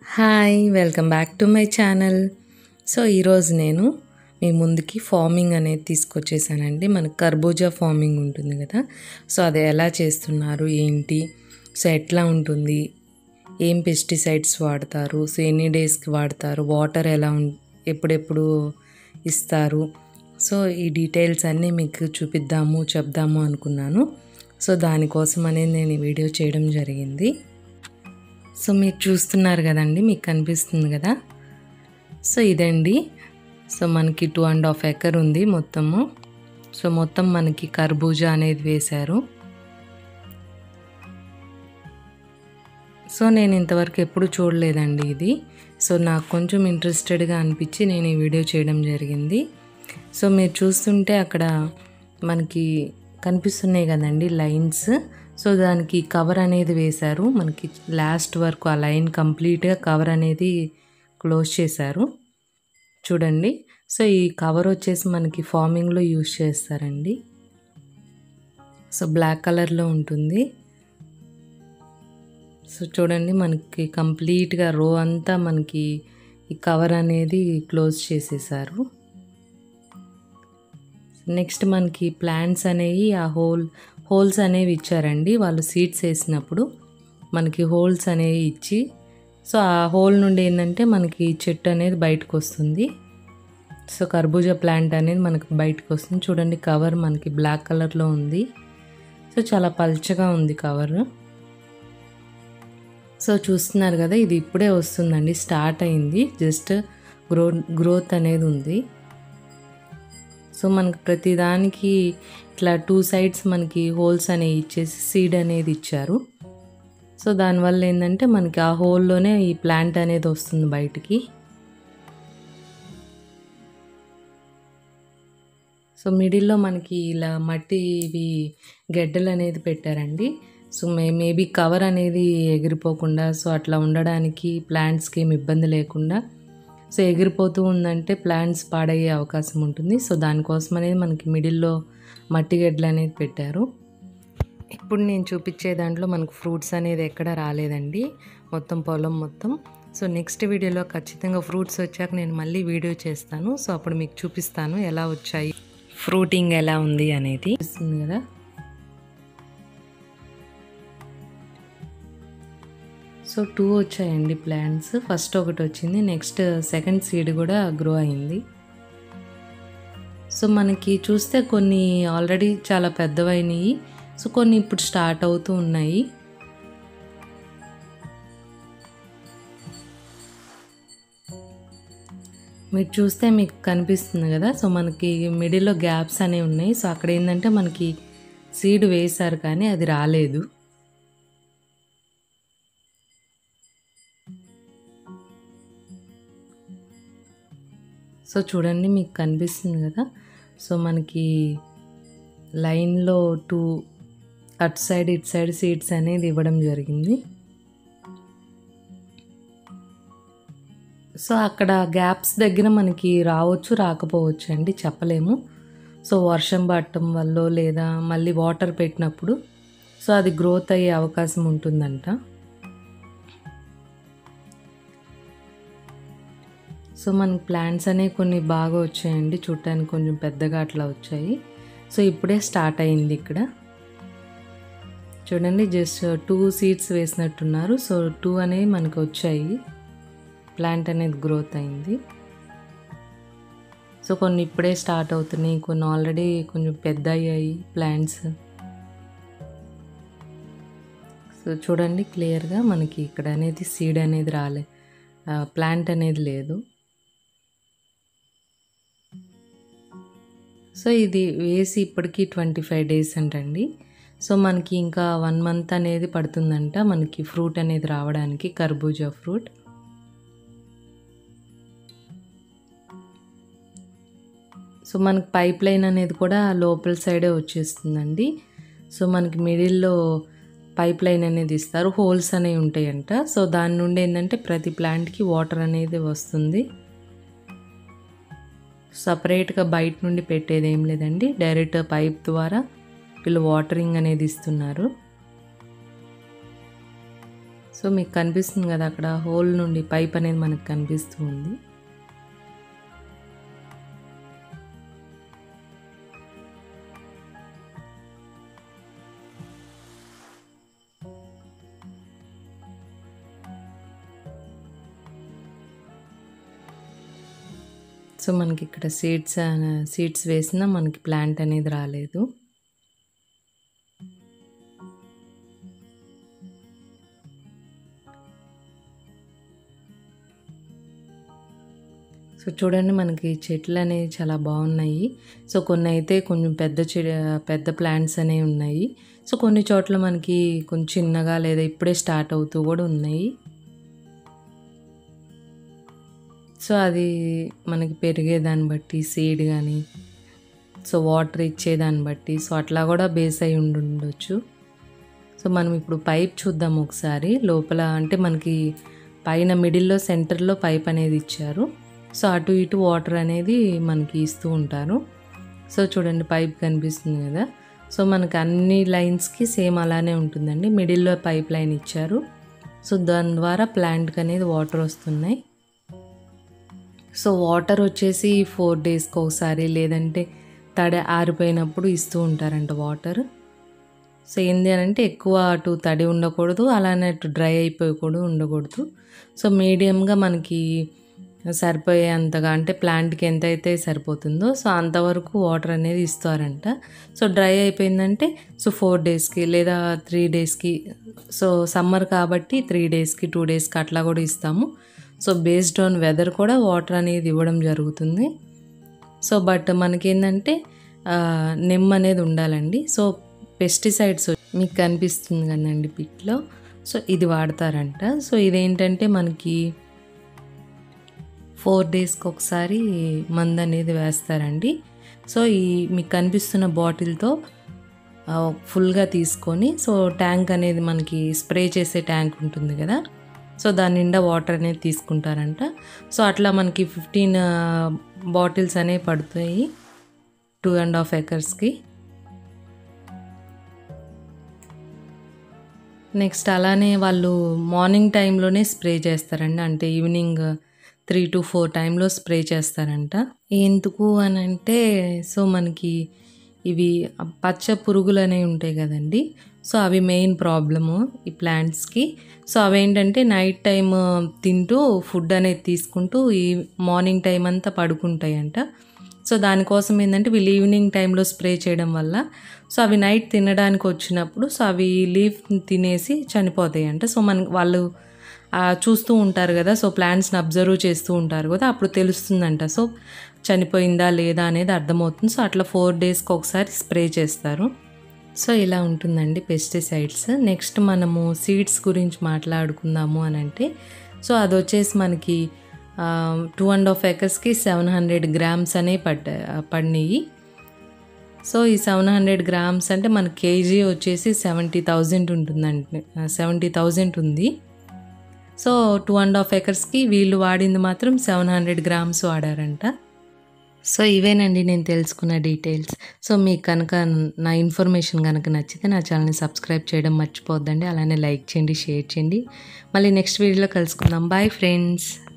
hi welcome back to my channel so ఈరోజు నేను మీ ముందుకి ఫార్మింగ్ అనేది తీసుకొచ్చేసానండి మనకు కర్బూజా ఫార్మింగ్ ఉంటుంది కదా సో అది ఎలా చేస్తున్నారు ఏంటి సో ఎట్లా ఉంటుంది ఏం పెస్టిసైడ్స్ వాడతారు సో ఎన్ని డేస్కి వాడతారు వాటర్ ఎలా ఉం ఎప్పుడెప్పుడు ఇస్తారు సో ఈ డీటెయిల్స్ అన్నీ మీకు చూపిద్దాము చెప్దాము అనుకున్నాను సో దానికోసం అనేది నేను ఈ వీడియో చేయడం జరిగింది సో మీరు చూస్తున్నారు కదండి మీకు కనిపిస్తుంది కదా సో ఇదండి సో మనకి టూ అండ్ హాఫ్ ఎకర్ ఉంది మొత్తము సో మొత్తం మనకి కర్బూజా అనేది వేశారు సో నేను ఇంతవరకు ఎప్పుడు చూడలేదండి ఇది సో నాకు కొంచెం ఇంట్రెస్టెడ్గా అనిపించి నేను ఈ వీడియో చేయడం జరిగింది సో మీరు చూస్తుంటే అక్కడ మనకి కనిపిస్తున్నాయి కదండి లైన్స్ సో దానికి కవర్ అనేది వేశారు మనకి లాస్ట్ వరకు ఆ లైన్ కంప్లీట్గా కవర్ అనేది క్లోజ్ చేశారు చూడండి సో ఈ కవర్ వచ్చేసి మనకి ఫార్మింగ్లో యూజ్ చేస్తారండి సో బ్లాక్ కలర్లో ఉంటుంది సో చూడండి మనకి కంప్లీట్గా రో అంతా మనకి ఈ కవర్ అనేది క్లోజ్ చేసేసారు నెక్స్ట్ మనకి ప్లాంట్స్ అనేవి ఆ హోల్ హోల్స్ అనేవి ఇచ్చారండి వాళ్ళు సీడ్స్ వేసినప్పుడు మనకి హోల్స్ అనేవి ఇచ్చి సో ఆ హోల్ నుండి ఏంటంటే మనకి చెట్టు అనేది బయటకు వస్తుంది సో కర్బూజా ప్లాంట్ అనేది మనకి బయటకు వస్తుంది చూడండి కవర్ మనకి బ్లాక్ కలర్లో ఉంది సో చాలా పల్చగా ఉంది కవర్ సో చూస్తున్నారు కదా ఇది ఇప్పుడే వస్తుందండి స్టార్ట్ అయింది జస్ట్ గ్రో గ్రోత్ అనేది ఉంది సో మనకి ప్రతిదానికి ఇట్లా టూ సైడ్స్ మనకి హోల్స్ అనేవి ఇచ్చేసి సీడ్ అనేది ఇచ్చారు సో దానివల్ల ఏంటంటే మనకి ఆ హోల్లోనే ఈ ప్లాంట్ అనేది వస్తుంది బయటికి సో మిడిల్లో మనకి ఇలా మట్టి ఇవి గెడ్డలు అనేది పెట్టారండి సో మే మేబీ కవర్ అనేది ఎగిరిపోకుండా సో అట్లా ఉండడానికి ప్లాంట్స్కి ఏమి ఇబ్బంది లేకుండా సో ఎగిరిపోతూ ఉందంటే ప్లాంట్స్ పాడయ్యే అవకాశం ఉంటుంది సో దానికోసం అనేది మనకి మిడిల్లో మట్టి గడ్డలు అనేది పెట్టారు ఇప్పుడు నేను చూపించే దాంట్లో మనకు ఫ్రూట్స్ అనేది ఎక్కడ రాలేదండి మొత్తం పొలం మొత్తం సో నెక్స్ట్ వీడియోలో ఖచ్చితంగా ఫ్రూట్స్ వచ్చాక నేను మళ్ళీ వీడియో చేస్తాను సో అప్పుడు మీకు చూపిస్తాను ఎలా వచ్చాయి ఫ్రూటింగ్ ఎలా ఉంది అనేది చూస్తుంది కదా సో టూ వచ్చాయండి ప్లాంట్స్ ఫస్ట్ ఒకటి వచ్చింది నెక్స్ట్ సెకండ్ సీడ్ కూడా గ్రో అయింది సో మనకి చూస్తే కొన్ని ఆల్రెడీ చాలా పెద్దవైనవి సో కొన్ని ఇప్పుడు స్టార్ట్ అవుతూ ఉన్నాయి మీరు చూస్తే మీకు కనిపిస్తుంది కదా సో మనకి మిడిల్లో గ్యాప్స్ అనేవి ఉన్నాయి సో అక్కడ ఏంటంటే మనకి సీడ్ వేశారు కానీ అది రాలేదు సో చూడండి మీకు కనిపిస్తుంది కదా సో మనకి లైన్లో టూ అటు సైడ్ ఇటు సైడ్ సీట్స్ అనేది ఇవ్వడం జరిగింది సో అక్కడ గ్యాప్స్ దగ్గర మనకి రావచ్చు రాకపోవచ్చు అండి చెప్పలేము సో వర్షం పట్టడం వల్ల లేదా మళ్ళీ వాటర్ పెట్టినప్పుడు సో అది గ్రోత్ అయ్యే అవకాశం ఉంటుందంట సో మనకి ప్లాంట్స్ అనేవి కొన్ని బాగా వచ్చాయండి చూడటానికి కొంచెం పెద్దగా అట్లా వచ్చాయి సో ఇప్పుడే స్టార్ట్ అయింది ఇక్కడ చూడండి జస్ట్ టూ సీడ్స్ వేసినట్టున్నారు సో టూ అనేవి మనకు వచ్చాయి ప్లాంట్ అనేది గ్రోత్ అయింది సో కొన్ని ఇప్పుడే స్టార్ట్ అవుతున్నాయి కొన్ని ఆల్రెడీ కొంచెం పెద్ద అయ్యాయి ప్లాంట్స్ సో చూడండి క్లియర్గా మనకి ఇక్కడ అనేది సీడ్ అనేది రాలే ప్లాంట్ అనేది లేదు సో ఇది వేసి ఇప్పటికి ట్వంటీ ఫైవ్ డేస్ అంటండి సో మనకి ఇంకా వన్ మంత్ అనేది పడుతుందంట మనకి ఫ్రూట్ అనేది రావడానికి కర్బూజా ఫ్రూట్ సో మనకి పైప్ లైన్ అనేది కూడా లోపల సైడే వచ్చేస్తుందండి సో మనకి మిడిల్లో పైప్ లైన్ అనేది ఇస్తారు హోల్స్ అనేవి ఉంటాయంట సో దాని నుండి ఏంటంటే ప్రతి ప్లాంట్కి వాటర్ అనేది వస్తుంది సపరేట్గా బయట నుండి పెట్టేది ఏం లేదండి డైరెక్ట్ పైప్ ద్వారా వీళ్ళు వాటరింగ్ అనేది ఇస్తున్నారు సో మీకు కనిపిస్తుంది కదా అక్కడ హోల్ నుండి పైప్ అనేది మనకు కనిపిస్తూ ఉంది సో మనకి ఇక్కడ సీడ్స్ సీడ్స్ వేసినా మనకి ప్లాంట్ అనేది రాలేదు సో చూడండి మనకి చెట్లు అనేవి చాలా బాగున్నాయి సో కొన్ని అయితే కొంచెం పెద్ద చె పెద్ద ప్లాంట్స్ అనేవి ఉన్నాయి సో కొన్ని చోట్ల మనకి కొంచెం చిన్నగా లేదా ఇప్పుడే స్టార్ట్ అవుతూ కూడా ఉన్నాయి సో అది మనకి పెరిగేదాన్ని బట్టి సీడ్ కానీ సో వాటర్ ఇచ్చేదాన్ని బట్టి సో అట్లా కూడా బేస్ అయి ఉండి ఉండొచ్చు సో మనం ఇప్పుడు పైప్ చూద్దాం ఒకసారి లోపల అంటే మనకి పైన మిడిల్లో సెంటర్లో పైప్ అనేది ఇచ్చారు సో అటు ఇటు వాటర్ అనేది మనకి ఇస్తూ ఉంటారు సో చూడండి పైప్ కనిపిస్తుంది కదా సో మనకి అన్ని లైన్స్కి సేమ్ అలానే ఉంటుందండి మిడిల్లో పైప్ లైన్ ఇచ్చారు సో దాని ద్వారా ప్లాంట్కి అనేది వాటర్ వస్తున్నాయి సో వాటర్ వచ్చేసి ఫోర్ డేస్కి ఒకసారి లేదంటే తడి ఆరిపోయినప్పుడు ఇస్తూ ఉంటారంట వాటర్ సో ఏంది అని అంటే ఎక్కువ అటు తడి ఉండకూడదు అలానే అటు డ్రై అయిపోయి కూడా ఉండకూడదు సో మీడియంగా మనకి సరిపోయేంతగా అంటే ప్లాంట్కి ఎంత అయితే సరిపోతుందో సో అంతవరకు వాటర్ అనేది ఇస్తారంట సో డ్రై అయిపోయిందంటే సో ఫోర్ డేస్కి లేదా త్రీ డేస్కి సో సమ్మర్ కాబట్టి త్రీ డేస్కి టూ డేస్కి అట్లా కూడా ఇస్తాము సో బేస్డ్ ఆన్ వెదర్ కూడా వాటర్ అనేది ఇవ్వడం జరుగుతుంది సో బట్ మనకేంటంటే నెమ్ అనేది ఉండాలండి సో పెస్టిసైడ్స్ మీకు కనిపిస్తుంది కదండి పిక్లో సో ఇది వాడతారంట సో ఇదేంటంటే మనకి ఫోర్ డేస్కి ఒకసారి మందు అనేది వేస్తారండి సో ఈ మీకు కనిపిస్తున్న బాటిల్తో ఫుల్గా తీసుకొని సో ట్యాంక్ అనేది మనకి స్ప్రే చేసే ట్యాంక్ ఉంటుంది కదా సో దాని నిండా వాటర్ అనేది తీసుకుంటారంట సో అట్లా మనకి ఫిఫ్టీన్ బాటిల్స్ అనేవి పడుతాయి టూ అండ్ హాఫ్ ఎకర్స్కి నెక్స్ట్ అలానే వాళ్ళు మార్నింగ్ టైంలోనే స్ప్రే చేస్తారండి అంటే ఈవినింగ్ త్రీ టు ఫోర్ టైంలో స్ప్రే చేస్తారంట ఎందుకు అని అంటే సో మనకి ఇవి పచ్చ పురుగులు అనేవి ఉంటాయి కదండి సో అవి మెయిన్ ప్రాబ్లము ఈ ప్లాంట్స్కి సో అవేంటంటే నైట్ టైం తింటూ ఫుడ్ అనేది తీసుకుంటూ ఈ మార్నింగ్ టైం అంతా పడుకుంటాయంట సో దానికోసం ఏంటంటే వీళ్ళు ఈవినింగ్ టైంలో స్ప్రే చేయడం వల్ల సో అవి నైట్ తినడానికి వచ్చినప్పుడు సో అవి లీఫ్ తినేసి చనిపోతాయి అంట సో మన వాళ్ళు చూస్తూ ఉంటారు కదా సో ప్లాంట్స్ని అబ్జర్వ్ చేస్తూ ఉంటారు కదా అప్పుడు తెలుస్తుందంట సో చనిపోయిందా లేదా అనేది అర్థమవుతుంది సో అట్లా ఫోర్ డేస్కి ఒకసారి స్ప్రే చేస్తారు సో ఇలా ఉంటుందండి పెస్టిసైడ్స్ నెక్స్ట్ మనము సీడ్స్ గురించి మాట్లాడుకుందాము అని అంటే సో అది వచ్చేసి మనకి టూ అండ్ హాఫ్ ఎకర్స్కి సెవెన్ హండ్రెడ్ గ్రామ్స్ అనేవి పడ్డ పడినాయి సో ఈ సెవెన్ హండ్రెడ్ గ్రామ్స్ అంటే మన కేజీ వచ్చేసి సెవెంటీ థౌజండ్ ఉంటుందండి సెవెంటీ థౌజండ్ ఉంది సో టూ అండ్ హాఫ్ ఎకర్స్కి వీళ్ళు వాడింది మాత్రం సెవెన్ హండ్రెడ్ గ్రామ్స్ వాడారంట సో ఇవేనండి నేను తెలుసుకున్న డీటెయిల్స్ సో మీకు కనుక నా ఇన్ఫర్మేషన్ కనుక నచ్చితే నా ఛానల్ని సబ్స్క్రైబ్ చేయడం మర్చిపోద్దండి అలానే లైక్ చేయండి షేర్ చేయండి మళ్ళీ నెక్స్ట్ వీడియోలో కలుసుకుందాం బాయ్ ఫ్రెండ్స్